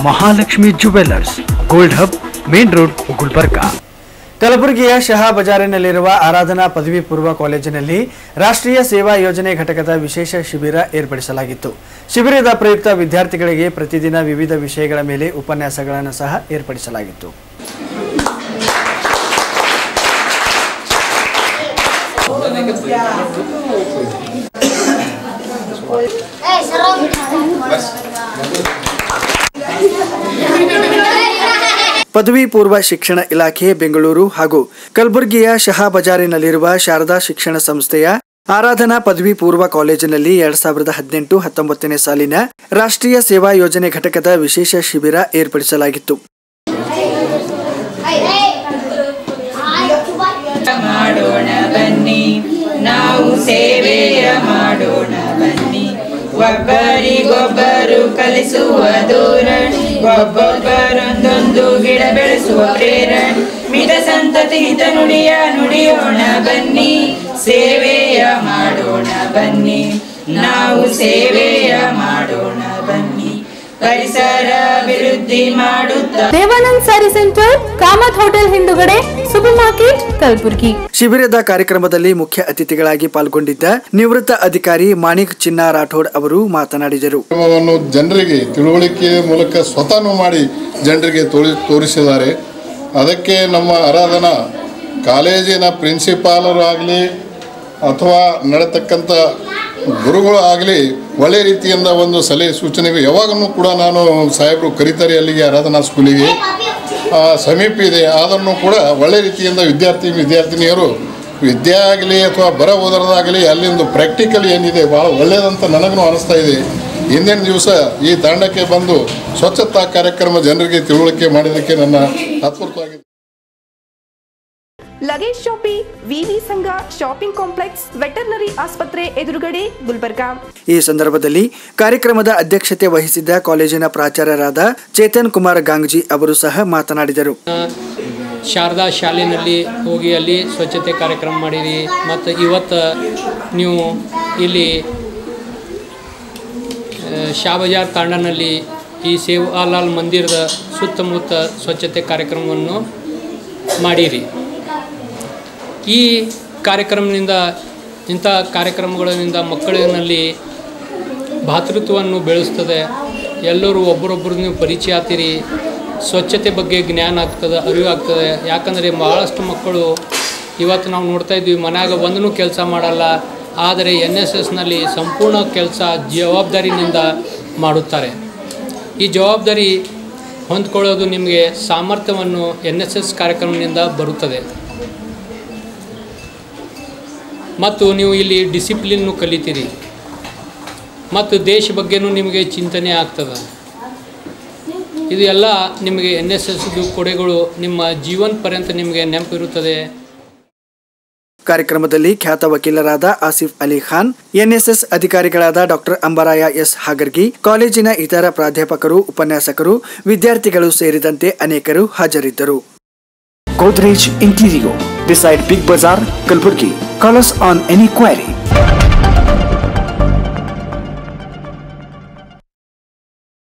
Mahalakshmi jewellers gold hub main road Gulbarga ಕಲಬುರಗಿಯ ಶಹಾ ಬಜಾರಿನಲ್ಲಿರುವ ಆರಾಧನಾ ಪದವಿ ಪೂರ್ವ ಕಾಲೇಜಿನಲ್ಲಿ ರಾಷ್ಟ್ರೀಯ ಸೇವಾ ಯೋಜನೆ ಘಟಕದ ವಿಶೇಷ ಶಿಬಿರ ಏರ್ಪಡಿಸಲಾಗಿತ್ತು ಶಿಬಿರದ ಪ್ರಯುಕ್ತ ವಿದ್ಯಾರ್ಥಿಗಳಿಗೆ ಪ್ರತಿದಿನ ವಿವಿಧ ವಿಷಯಗಳ ಮೇಲೆ ಉಪನ್ಯಾಸಗಳನ್ನು ಸಹ ಏರ್ಪಡಿಸಲಾಗಿತ್ತು ಪದವಿ ಪೂರ್ವ ಶಿಕ್ಷಣ ಇಲಾಖೆ ಬೆಂಗಳೂರು ಹಾಗೂ ಕಲಬುರಗಿಯ ಶಹಾ ಬಜಾರಿನಲ್ಲಿರುವ ಶಾರದಾ ಶಿಕ್ಷಣ ಸಂಸ್ಥೆಯ ಆರಾಧನಾ ಪದವಿ ಪೂರ್ವ ಕಾಲೇಜಿನಲ್ಲಿ ಎರಡ್ ಸಾವಿರದ ಹದಿನೆಂಟು ಹತ್ತೊಂಬತ್ತನೇ ಸಾಲಿನ ರಾಷ್ಟ್ರೀಯ ಸೇವಾ ಯೋಜನೆ ಘಟಕದ ವಿಶೇಷ ಶಿಬಿರ ಏರ್ಪಡಿಸಲಾಗಿತ್ತು ಮಾಡೋಣ ಬನ್ನಿ ನಾವು ಸೇವೆಯ ಮಾಡೋಣ ಬನ್ನಿ ಒಬ್ಬರಿಗೊಬ್ಬರು ಕಲಿಸುವ ಧೋರಣೆ ಒಬ್ಬೊಬ್ಬರೊಂದೊಂದು ಗಿಡ ಬೆಳೆಸುವ ಪ್ರೇರಣೆ ಮಿತ ಸಂತತಿ ಹಿತ ನುಡಿಯ ನುಡಿಯೋಣ ಬನ್ನಿ ಸೇವೆಯ ಮಾಡೋಣ ಬನ್ನಿ ನಾವು ಸೇವೆಯ ಮಾಡೋಣ ಬನ್ನಿ ಪರಿಸರ ಅಭಿವೃದ್ಧಿ ಮಾಡುತ್ತಾ Devanand saree centre Kamath hotel ಹಿಂದುಗಡೆ ಸೂಪರ್ ಮಾರ್ಕೆಟ್ ಕಲಬುರ್ಗಿ ಶಿಬಿರದ ಕಾರ್ಯಕ್ರಮದಲ್ಲಿ ಮುಖ್ಯ ಅತಿಥಿಗಳಾಗಿ ಪಾಲ್ಗೊಂಡಿದ್ದ ನಿವೃತ್ತ ಅಧಿಕಾರಿ ಮಾಣಿಕ್ ಚಿನ್ನ ರಾಠೋಡ್ ಅವರು ಮಾತನಾಡಿದರು ಕಾರ್ಯಕ್ರಮವನ್ನು ಜನರಿಗೆ ತಿಳುವಳಿಕೆ ಮೂಲಕ ಸ್ವತಃ ಮಾಡಿ ಜನರಿಗೆ ತೋರಿ ತೋರಿಸಿದ್ದಾರೆ ಅದಕ್ಕೆ ನಮ್ಮ ಆರಾಧನಾ ಕಾಲೇಜಿನ ಪ್ರಿನ್ಸಿಪಾಲರು ಆಗಲಿ ಅಥವಾ ನಡೆತಕ್ಕಂಥ ಗುರುಗಳು ಆಗಲಿ ಒಳ್ಳೆ ರೀತಿಯಿಂದ ಒಂದು ಸಲಹೆ ಸೂಚನೆಗಳು ಯಾವಾಗಲೂ ಕೂಡ ನಾನು ಸಾಹೇಬರು ಕರೀತಾರೆ ಅಲ್ಲಿಗೆ ಆರಾಧನಾ ಸ್ಕೂಲಿಗೆ ಆ, ಸಮೀಪ ಇದೆ ಆದರೂ ಕೂಡ ಒಳ್ಳೆ ರೀತಿಯಿಂದ ವಿದ್ಯಾರ್ಥಿ ವಿದ್ಯಾರ್ಥಿನಿಯರು ವಿದ್ಯೆ ಆಗಲಿ ಅಥವಾ ಬರ ಓದೋದಾಗಲಿ ಅಲ್ಲಿಂದು ಪ್ರಾಕ್ಟಿಕಲ್ ಏನಿದೆ ಭಾಳ ಒಳ್ಳೆಯದಂತ ನನಗೂ ಅನಿಸ್ತಾ ಇದೆ ಹಿಂದಿನ ದಿವಸ ಈ ತಾಂಡಕ್ಕೆ ಬಂದು ಸ್ವಚ್ಛತಾ ಕಾರ್ಯಕ್ರಮ ಜನರಿಗೆ ತಿಳುವಳಿಕೆ ಮಾಡಿದ್ದಕ್ಕೆ ನನ್ನ ಹತ್ಪೂರ್ತವಾಗಿದೆ ಲಗೇಜ್ ಶಾಪಿ ವಿವಿ ಸಂಘ ಶಾಪಿಂಗ್ ಕಾಂಪ್ಲೆಕ್ಸ್ ವೆಟರ್ನರಿ ಆಸ್ಪತ್ರೆ ಎದುರುಗಡೆ ಗುಲ್ಬರ್ಗಾ ಈ ಸಂದರ್ಭದಲ್ಲಿ ಕಾರ್ಯಕ್ರಮದ ಅಧ್ಯಕ್ಷತೆ ವಹಿಸಿದ್ದ ಕಾಲೇಜಿನ ಪ್ರಾಚಾರ್ಯರಾದ ಚೇತನ್ ಕುಮಾರ್ ಗಾಂಗ್ಜಿ ಅವರು ಸಹ ಮಾತನಾಡಿದರು ಶಾರದಾ ಶಾಲೆಯಲ್ಲಿ ಹೋಗಿ ಅಲ್ಲಿ ಸ್ವಚ್ಛತೆ ಕಾರ್ಯಕ್ರಮ ಮಾಡಿರಿ ಮತ್ತು ಇವತ್ತು ನೀವು ಇಲ್ಲಿ ಆ, ಶಾ ಬಜಾರ್ ತಾಂಡನಲ್ಲಿ ಈ ಸೇವಾಲಾಲ್ ಮಂದಿರದ ಸುತ್ತಮುತ್ತ ಸ್ವಚ್ಛತೆ ಕಾರ್ಯಕ್ರಮವನ್ನು ಮಾಡಿರಿ ಈ ಕಾರ್ಯಕ್ರಮದಿಂದ ಇಂಥ ಕಾರ್ಯಕ್ರಮಗಳಿಂದ ಮಕ್ಕಳಿನಲ್ಲಿ ಭಾತೃತ್ವವನ್ನು ಬೆಳೆಸ್ತದೆ ಎಲ್ಲರೂ ಒಬ್ಬರೊಬ್ಬರು ನೀವು ಪರಿಚಯ ಆಗ್ತೀರಿ ಸ್ವಚ್ಛತೆ ಬಗ್ಗೆ ಜ್ಞಾನ ಆಗ್ತದೆ ಅರಿವು ಆಗ್ತದೆ ಯಾಕಂದರೆ ಭಾಳಷ್ಟು ಮಕ್ಕಳು ಇವತ್ತು ನಾವು ನೋಡ್ತಾ ಇದ್ವಿ ಮನ್ಯಾಗ ಒಂದೂ ಕೆಲಸ ಮಾಡಲ್ಲ ಆದರೆ ಎನ್ ಎಸ್ ಎಸ್ನಲ್ಲಿ ಸಂಪೂರ್ಣ ಕೆಲಸ ಜವಾಬ್ದಾರಿನಿಂದ ಮಾಡುತ್ತಾರೆ ಈ ಜವಾಬ್ದಾರಿ ಹೊಂದ್ಕೊಳ್ಳೋದು ನಿಮಗೆ ಸಾಮರ್ಥ್ಯವನ್ನು ಎನ್ ಎಸ್ ಎಸ್ ಕಾರ್ಯಕ್ರಮದಿಂದ ಬರುತ್ತದೆ ಮತ್ತು ನೀವು ಇಲ್ಲಿ ಡಿಸಿಪ್ಲಿನ್ನು ಕಲಿತೀರಿ ಮತ್ತು ದೇಶ ಬಗ್ಗೆನೂ ನಿಮಗೆ ಚಿಂತನೆ ಆಗ್ತದೆ ಇದು ಎಲ್ಲ ನಿಮಗೆ ಎನ್ ಎಸ್ ಎಸ್ದು ಕೊಡೆಗಳು ನಿಮ್ಮ ಜೀವನ ಪರ್ಯಂತ ನಿಮಗೆ ನೆನಪಿರುತ್ತದೆ ಕಾರ್ಯಕ್ರಮದಲ್ಲಿ ಖ್ಯಾತ ವಕೀಲರಾದ ಆಸಿಫ್ ಅಲಿ ಖಾನ್ ಎನ್ಎಸ್ಎಸ್ ಅಧಿಕಾರಿಗಳಾದ ಡಾಕ್ಟರ್ ಅಂಬರಾಯ ಎಸ್ ಹಾಗರ್ಗಿ ಕಾಲೇಜಿನ ಇತರ ಪ್ರಾಧ್ಯಾಪಕರು ಉಪನ್ಯಾಸಕರು ವಿದ್ಯಾರ್ಥಿಗಳು ಸೇರಿದಂತೆ ಅನೇಕರು ಹಾಜರಿದ್ದರು Godrej Interior beside Big Bazaar, Kalburgi. Call us on any query.